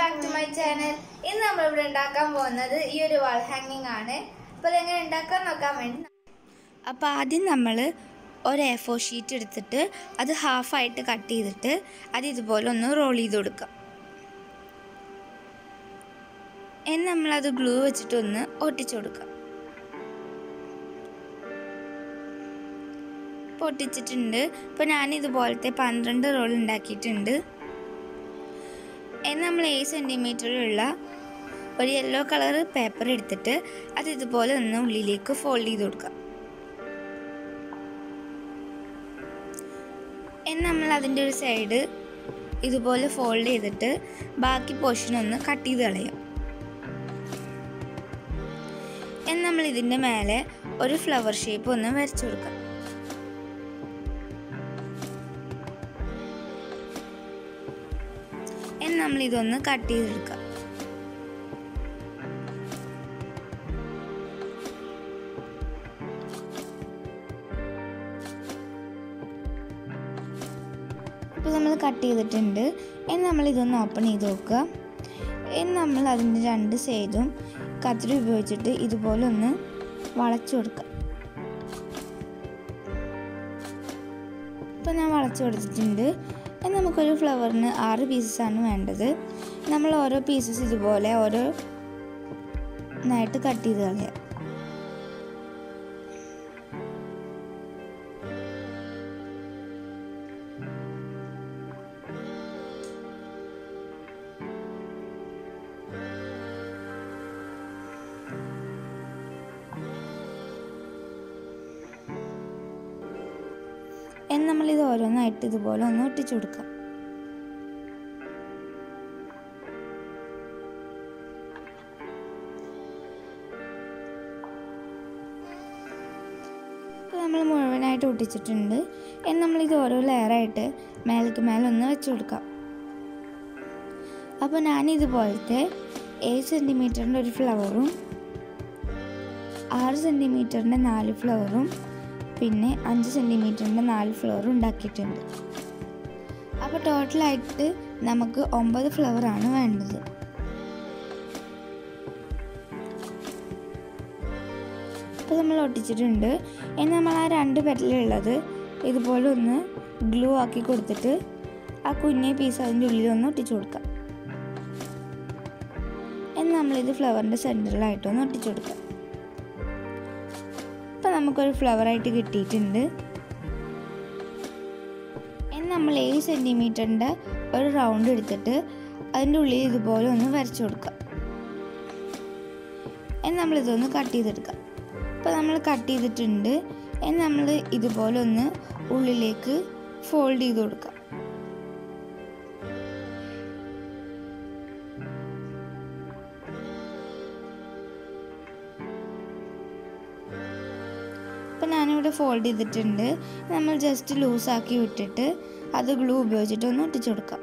back to my channel ഇന്ന് നമ്മൾ ഇവിടെ ഉണ്ടാക്കാൻ പോകുന്നത് ഈ ഒരു വാൾ ഹാങ്ങിങ് ആണ് അപ്പോൾ എങ്ങനെ ഉണ്ടാക്കാൻ നോക്കാൻ വേണ്ടി അപ്പോൾ ആദ്യം നമ്മൾ ഒരു എ ഫോർ ഷീറ്റ് എടുത്തിട്ട് അത് ഹാഫായിട്ട് കട്ട് ചെയ്തിട്ട് അത് ഇതുപോലെ ഒന്ന് റോൾ ചെയ്ത് കൊടുക്കാം എന്ന് നമ്മളത് ഗ്ലൂ വെച്ചിട്ടൊന്ന് ഒട്ടിച്ചു കൊടുക്കാം ഇപ്പോൾ ഒട്ടിച്ചിട്ടുണ്ട് ഇപ്പോൾ ഞാൻ ഇതുപോലത്തെ പന്ത്രണ്ട് റോൾ ഉണ്ടാക്കിയിട്ടുണ്ട് എന്ന് നമ്മൾ ഏഴ് സെൻറ്റിമീറ്ററിലുള്ള ഒരു യെല്ലോ കളർ പേപ്പർ എടുത്തിട്ട് അത് ഇതുപോലെ ഒന്ന് ഉള്ളിലേക്ക് ഫോൾഡ് ചെയ്ത് കൊടുക്കാം എന്ന് നമ്മൾ അതിൻ്റെ ഒരു സൈഡ് ഇതുപോലെ ഫോൾഡ് ചെയ്തിട്ട് ബാക്കി പോർഷൻ ഒന്ന് കട്ട് ചെയ്ത് കളയാം എന്ന് നമ്മൾ ഇതിൻ്റെ മേലെ ഒരു ഫ്ലവർ ഷേപ്പ് ഒന്ന് വരച്ചു കൊടുക്കാം എന്ന് നമ്മൾ ഇതൊന്ന് കട്ട് ചെയ്തെടുക്കാം ഇപ്പോൾ നമ്മൾ കട്ട് ചെയ്തിട്ടുണ്ട് എന്ന് നമ്മൾ ഇതൊന്ന് ഓപ്പൺ ചെയ്ത് നോക്കുക എന്ന് നമ്മൾ അതിൻ്റെ രണ്ട് സൈഡും കത്തിരി ഉപയോഗിച്ചിട്ട് ഇതുപോലെ ഒന്ന് വളച്ചു കൊടുക്കുക ഇപ്പോൾ ഞാൻ വളച്ചു കൊടുത്തിട്ടുണ്ട് എന്ന് നമുക്കൊരു ഫ്ലവറിന് ആറ് പീസസ് ആണ് വേണ്ടത് നമ്മൾ ഓരോ പീസസ് ഇതുപോലെ ഓരോ നായിട്ട് കട്ട് ചെയ്ത് കളയാം എന്ന് നമ്മളിത് ഓരോന്നായിട്ട് ഇതുപോലെ ഒന്ന് ഒട്ടിച്ചു കൊടുക്കാം ഇപ്പോൾ നമ്മൾ മുഴുവനായിട്ട് ഒട്ടിച്ചിട്ടുണ്ട് എന്ന് നമ്മളിത് ഓരോ ലെയറായിട്ട് മേലേക്ക് മേലെ ഒന്ന് വെച്ച് കൊടുക്കാം അപ്പോൾ ഞാനിതുപോലത്തെ ഏഴ് സെൻറ്റിമീറ്ററിൻ്റെ ഒരു ഫ്ലവറും ആറ് സെൻറ്റിമീറ്ററിൻ്റെ നാല് ഫ്ലവറും പിന്നെ അഞ്ച് സെൻറ്റിമീറ്ററിൻ്റെ നാല് ഫ്ലവറും ഉണ്ടാക്കിയിട്ടുണ്ട് അപ്പോൾ ടോട്ടലായിട്ട് നമുക്ക് ഒമ്പത് ഫ്ലവറാണ് വേണ്ടത് ഇപ്പോൾ നമ്മൾ ഒട്ടിച്ചിട്ടുണ്ട് ഇനി നമ്മൾ ആ രണ്ട് പെറ്റലുള്ളത് ഇതുപോലെ ഒന്ന് ഗ്ലൂ ആക്കി കൊടുത്തിട്ട് ആ കുഞ്ഞേ പീസ് അതിൻ്റെ ഉള്ളിൽ ഒന്ന് ഒട്ടിച്ചു കൊടുക്കാം എന്ന് നമ്മളിത് ഫ്ലവറിൻ്റെ സെൻറ്ററിലായിട്ടൊന്ന് ഒട്ടിച്ചു കൊടുക്കാം ഇപ്പം നമുക്കൊരു ഫ്ലവറായിട്ട് കിട്ടിയിട്ടുണ്ട് ഇനി നമ്മൾ ഏഴ് സെൻറ്റിമീറ്ററിൻ്റെ ഒരു റൗണ്ട് എടുത്തിട്ട് അതിൻ്റെ ഉള്ളിൽ ഇതുപോലെ ഒന്ന് വരച്ചു കൊടുക്കാം ഇനി നമ്മളിതൊന്ന് കട്ട് ചെയ്തെടുക്കാം ഇപ്പോൾ നമ്മൾ കട്ട് ചെയ്തിട്ടുണ്ട് ഇനി നമ്മൾ ഇതുപോലെ ഒന്ന് ഉള്ളിലേക്ക് ഫോൾഡ് ചെയ്ത് കൊടുക്കാം ഇപ്പം ഞാനിവിടെ ഫോൾഡ് ചെയ്തിട്ടുണ്ട് നമ്മൾ ജസ്റ്റ് ലൂസാക്കി വിട്ടിട്ട് അത് ഗ്ലൂ ഉപയോഗിച്ചിട്ട് ഒന്ന് ഒട്ടിച്ചു കൊടുക്കാം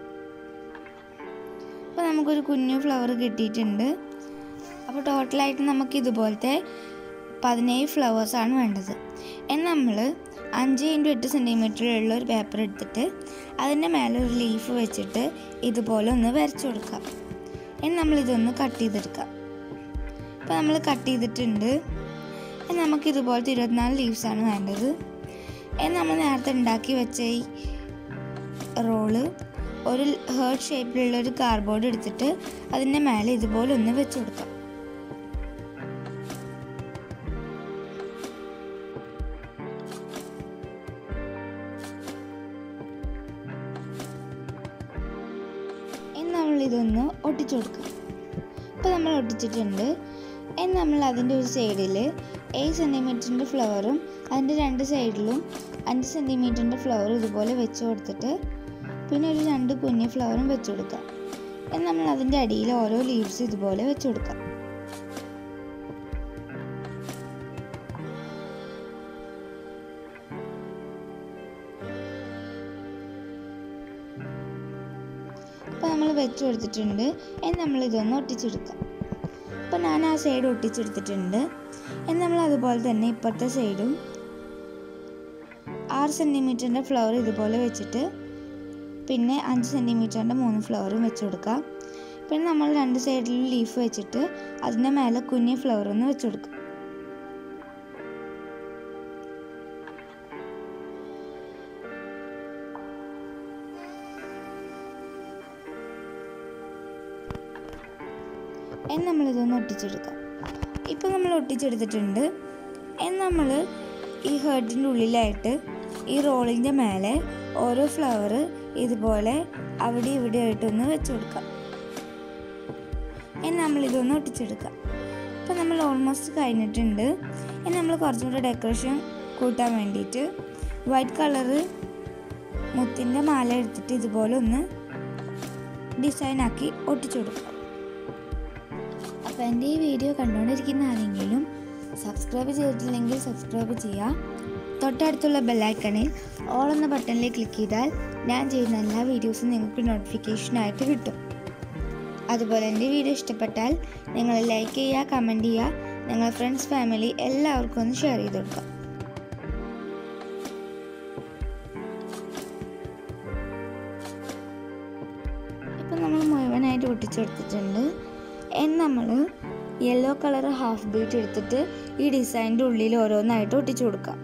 അപ്പോൾ നമുക്കൊരു കുഞ്ഞു ഫ്ലവർ കിട്ടിയിട്ടുണ്ട് അപ്പോൾ ടോട്ടലായിട്ട് നമുക്ക് ഇതുപോലത്തെ പതിനേഴ് ഫ്ലവേഴ്സാണ് വേണ്ടത് എന്ന് നമ്മൾ അഞ്ച് ഇൻറ്റു എട്ട് സെൻറ്റിമീറ്ററിലുള്ള ഒരു പേപ്പർ എടുത്തിട്ട് അതിൻ്റെ മേലെ ഒരു ലീഫ് വെച്ചിട്ട് ഇതുപോലെ ഒന്ന് വരച്ചു കൊടുക്കാം എന്ന് നമ്മളിതൊന്ന് കട്ട് ചെയ്തെടുക്കാം അപ്പോൾ നമ്മൾ കട്ട് ചെയ്തിട്ടുണ്ട് നമുക്ക് ഇതുപോലത്തെ ഇരുപത്തിനാല് ലീവ്സാണ് വേണ്ടത് നമ്മൾ നേരത്തെ ഉണ്ടാക്കി വെച്ച ഈ റോള് ഒരു ഹേർട്ട് ഷേപ്പിലുള്ള ഒരു കാർഡ്ബോർഡ് എടുത്തിട്ട് അതിൻ്റെ മേലെ ഇതുപോലെ ഒന്ന് വെച്ച് കൊടുക്കാം ഇനി നമ്മൾ ഇതൊന്ന് ഒട്ടിച്ചു കൊടുക്കാം ഇപ്പോൾ നമ്മൾ ഒട്ടിച്ചിട്ടുണ്ട് ഇനി നമ്മൾ അതിൻ്റെ ഒരു സൈഡിൽ ഏഴ് സെൻറ്റിമീറ്ററിൻ്റെ ഫ്ലവറും അതിൻ്റെ രണ്ട് സൈഡിലും അഞ്ച് സെൻറ്റിമീറ്ററിൻ്റെ ഫ്ലവറും ഇതുപോലെ വെച്ച് കൊടുത്തിട്ട് പിന്നെ ഒരു രണ്ട് കുഞ്ഞ് ഫ്ലവറും വെച്ച് കൊടുക്കാം ഇനി നമ്മൾ അതിൻ്റെ അടിയിൽ ഓരോ ലീവ്സ് ഇതുപോലെ വെച്ച് കൊടുക്കാം അപ്പോൾ നമ്മൾ വെച്ച് കൊടുത്തിട്ടുണ്ട് ഇനി നമ്മളിതൊന്ന് ഒട്ടിച്ചെടുക്കാം അപ്പോൾ ഞാൻ ആ സൈഡ് ഒട്ടിച്ചെടുത്തിട്ടുണ്ട് ഇനി നമ്മൾ അതുപോലെ തന്നെ ഇപ്പുറത്തെ സൈഡും ആറ് സെൻറ്റിമീറ്ററിൻ്റെ ഫ്ലവർ ഇതുപോലെ വെച്ചിട്ട് പിന്നെ അഞ്ച് സെൻറ്റിമീറ്ററിൻ്റെ മൂന്ന് ഫ്ലവറും വെച്ച് കൊടുക്കാം പിന്നെ നമ്മൾ രണ്ട് സൈഡിലും ലീഫ് വെച്ചിട്ട് അതിൻ്റെ മേലെ കുഞ്ഞ് ഫ്ലവർ ഒന്ന് വെച്ച് കൊടുക്കും എന്ന് നമ്മളിതൊന്ന് ഒട്ടിച്ചെടുക്കാം ഇപ്പം നമ്മൾ ഒട്ടിച്ചെടുത്തിട്ടുണ്ട് എന്ന് നമ്മൾ ഈ ഹേർട്ടിൻ്റെ ഉള്ളിലായിട്ട് ഈ റോളിൻ്റെ മേലെ ഓരോ ഫ്ലവർ ഇതുപോലെ അവിടെ ഇവിടെ ആയിട്ടൊന്ന് വെച്ച് കൊടുക്കാം എന്ന് നമ്മളിതൊന്ന് ഒട്ടിച്ചെടുക്കാം ഇപ്പം നമ്മൾ ഓൾമോസ്റ്റ് കഴിഞ്ഞിട്ടുണ്ട് ഇനി നമ്മൾ കുറച്ചും കൂടെ ഡെക്കറേഷൻ കൂട്ടാൻ വേണ്ടിയിട്ട് വൈറ്റ് കളറ് മുത്തിൻ്റെ മാല എടുത്തിട്ട് ഇതുപോലെ ഒന്ന് ഡിസൈനാക്കി ഒട്ടിച്ചു കൊടുക്കാം അപ്പോൾ എൻ്റെ ഈ വീഡിയോ കണ്ടുകൊണ്ടിരിക്കുന്ന ആരെങ്കിലും സബ്സ്ക്രൈബ് ചെയ്തിട്ടില്ലെങ്കിൽ സബ്സ്ക്രൈബ് ചെയ്യുക തൊട്ടടുത്തുള്ള ബെല്ലൈക്കണിൽ ഓൾ എന്ന ബട്ടണിൽ ക്ലിക്ക് ചെയ്താൽ ഞാൻ ചെയ്യുന്ന എല്ലാ വീഡിയോസും നിങ്ങൾക്ക് നോട്ടിഫിക്കേഷനായിട്ട് കിട്ടും അതുപോലെ എൻ്റെ വീഡിയോ ഇഷ്ടപ്പെട്ടാൽ നിങ്ങൾ ലൈക്ക് ചെയ്യുക കമൻറ്റ് ചെയ്യുക നിങ്ങളുടെ ഫ്രണ്ട്സ് ഫാമിലി എല്ലാവർക്കും ഒന്ന് ഷെയർ ചെയ്ത് കൊടുക്കുക ഇപ്പം നമ്മൾ മുഴുവനായിട്ട് ഒട്ടിച്ചെടുത്തിട്ടുണ്ട് എന്ന് നമ്മൾ യെല്ലോ കളർ ഹാഫ് ബീറ്റ് എടുത്തിട്ട് ഈ ഡിസൈനിൻ്റെ ഉള്ളിൽ ഓരോന്നായിട്ട് ഒട്ടിച്ചു കൊടുക്കാം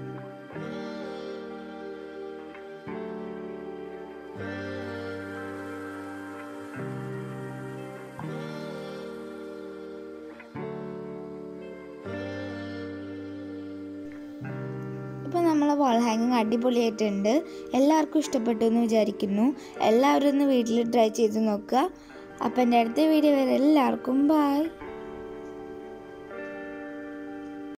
ഇപ്പം നമ്മളെ വാൾ ഹാങ്ങിങ് അടിപൊളിയായിട്ടുണ്ട് എല്ലാവർക്കും ഇഷ്ടപ്പെട്ടു എന്ന് വിചാരിക്കുന്നു എല്ലാവരും ഒന്ന് വീട്ടിൽ ട്രൈ ചെയ്ത് നോക്കുക അപ്പം എൻ്റെ അടുത്ത വീഡിയോ വരെ എല്ലാവർക്കും ബായ്